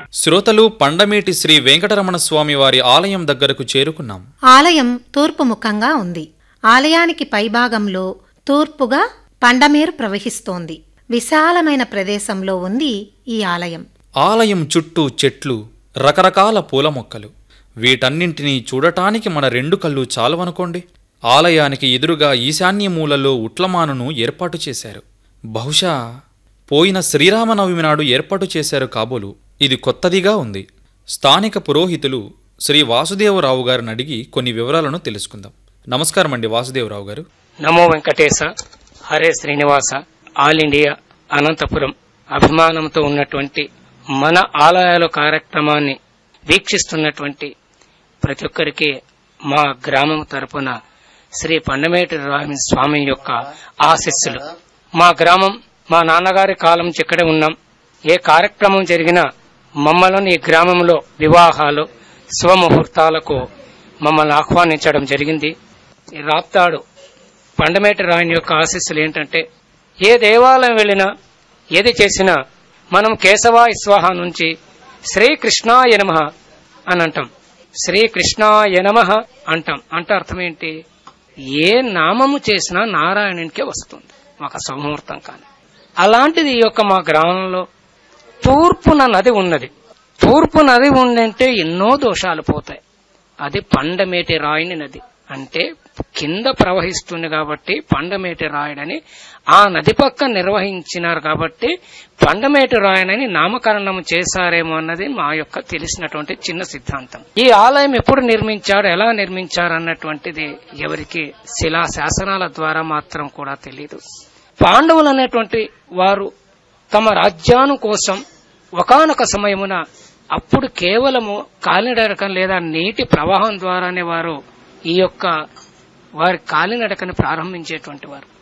శ్రోతలు పండమేటి శ్రీ వెంకటరమణ స్వామి వారి ఆలయం దగ్గరకు చేరుకున్నాం ఆలయం తూర్పు ముఖంగా ఉంది ఆలయానికి పైభాగంలో తూర్పుగా పండమేరు ప్రవహిస్తోంది విశాలమైన ప్రదేశంలో ఉంది ఈ ఆలయం ఆలయం చుట్టూ చెట్లు రకరకాల పూల మొక్కలు వీటన్నింటినీ చూడటానికి మన రెండు కళ్ళు చాలవనుకోండి ఆలయానికి ఎదురుగా ఈశాన్య మూలలో ఉట్లమానును ఏర్పాటు చేశారు బహుశా పోయిన శ్రీరామనవమి నాడు ఏర్పాటు చేశారు కాబోలు ఇది కొత్తదిగా ఉంది స్థానిక పురోహితులు శ్రీ వాసుదేవరావు గారిని అడిగి కొన్ని వివరాలను తెలుసుకుందాం నమస్కారం అండి వాసుదేవరావు గారు నమో వెంకటేశ హరే శ్రీనివాస ఆల్ ఇండియా అనంతపురం అభిమానంతో ఉన్నటువంటి మన ఆలయాల కార్యక్రమాన్ని వీక్షిస్తున్నటువంటి ప్రతి ఒక్కరికి మా గ్రామం తరపున శ్రీ పండమేటి రామి స్వామి యొక్క ఆశీస్సులు మా గ్రామం మా నాన్నగారి కాలం నుంచి ఇక్కడే ఉన్నాం ఏ కార్యక్రమం జరిగినా మమ్మల్ని ఈ గ్రామంలో వివాహాలు శుభముహూర్తాలకు మమ్మల్ని ఆహ్వానించడం జరిగింది ఈ రాప్తాడు పండమేటి రాయని యొక్క ఆశీస్సులు ఏంటంటే ఏ దేవాలయం వెళ్ళినా ఏది చేసినా మనం కేశవాయ స్వాహ నుంచి శ్రీకృష్ణాయ నమ అని అంటాం శ్రీకృష్ణాయ నమ అంటాం అంటే అర్థం ఏంటి ఏ నామము చేసినా నారాయణునికే వస్తుంది ఒక శుభముహూర్తం కానీ అలాంటిది ఈ యొక్క మా గ్రామంలో తూర్పున నది ఉన్నది తూర్పు నది ఉందంటే ఎన్నో దోషాలు పోతాయి అది పండమేటి రాయిని నది అంటే కింద ప్రవహిస్తుంది కాబట్టి పండమేటి రాయుడని ఆ నది పక్క నిర్వహించినారు కాబట్టి పండమేటి రాయనని నామకరణం చేశారేమో అన్నది మా యొక్క తెలిసినటువంటి చిన్న సిద్ధాంతం ఈ ఆలయం ఎప్పుడు నిర్మించాడు ఎలా నిర్మించారు అన్నటువంటిది ఎవరికి శిలా శాసనాల ద్వారా మాత్రం కూడా తెలియదు పాండవులు అనేటువంటి వారు తమ రాజ్యాను కోసం ఒకానొక సమయమున అప్పుడు కేవలము కాలినడకం లేదా నీటి ప్రవాహం ద్వారానే వారు ఈ యొక్క వారి కాలినడకని ప్రారంభించేటువంటి వారు